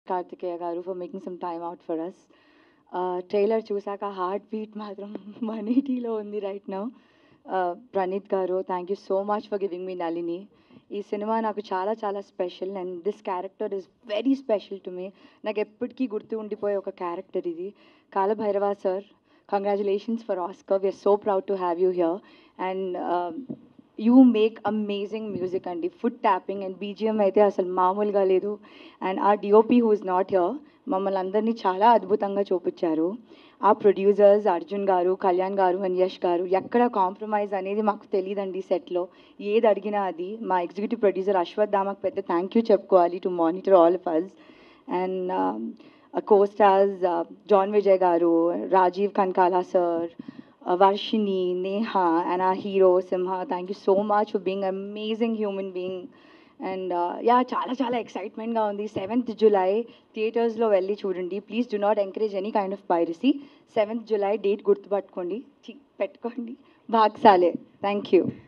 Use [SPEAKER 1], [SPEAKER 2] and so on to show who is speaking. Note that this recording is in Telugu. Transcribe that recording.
[SPEAKER 1] Karthikeya garu for making some time out for us trailer చూసాక హార్ట్ బీట్ మాత్రం వన్ ఎయిటీలో ఉంది right now Praneeth garu thank you so much for giving me Nalini ఈ సినిమా నాకు చాలా చాలా special and this character is very special to me నాకు ఎప్పటికీ గుర్తు ఉండిపోయే ఒక క్యారెక్టర్ ఇది Kalabhairava sir congratulations for Oscar we're so proud to have you here and you make amazing music అండి ఫుడ్ ట్యాపింగ్ అండ్ బీజిఎం అయితే అసలు మామూలుగా లేదు అండ్ ఆ DOP who is not here మమ్మల్ని అందరినీ చాలా అద్భుతంగా చూపించారు ఆ ప్రొడ్యూసర్స్ అర్జున్ గారు కళ్యాణ్ గారు అండ్ యష్ గారు ఎక్కడ కాంప్రమైజ్ అనేది మాకు తెలియదండి సెట్లో ఏది అడిగినా అది మా ఎగ్జిక్యూటివ్ ప్రొడ్యూసర్ అశ్వత్ దామకు పెద్ద థ్యాంక్ యూ చెప్పుకోవాలి to monitor all of us and co stars John Vijay garu Rajeev Kanakala sir Varshini Neha and ah hero Simha thank you so much for being amazing human being and yeah చాలా చాలా ఎక్సైట్మెంట్గా ఉంది సెవెంత్ జులై థియేటర్స్లో వెళ్ళి చూడండి please do not encourage any kind of piracy seventh July date గుర్తుపట్టుకోండి చి- పెట్టుకోండి భాగ్సాలే థ్యాంక్ యూ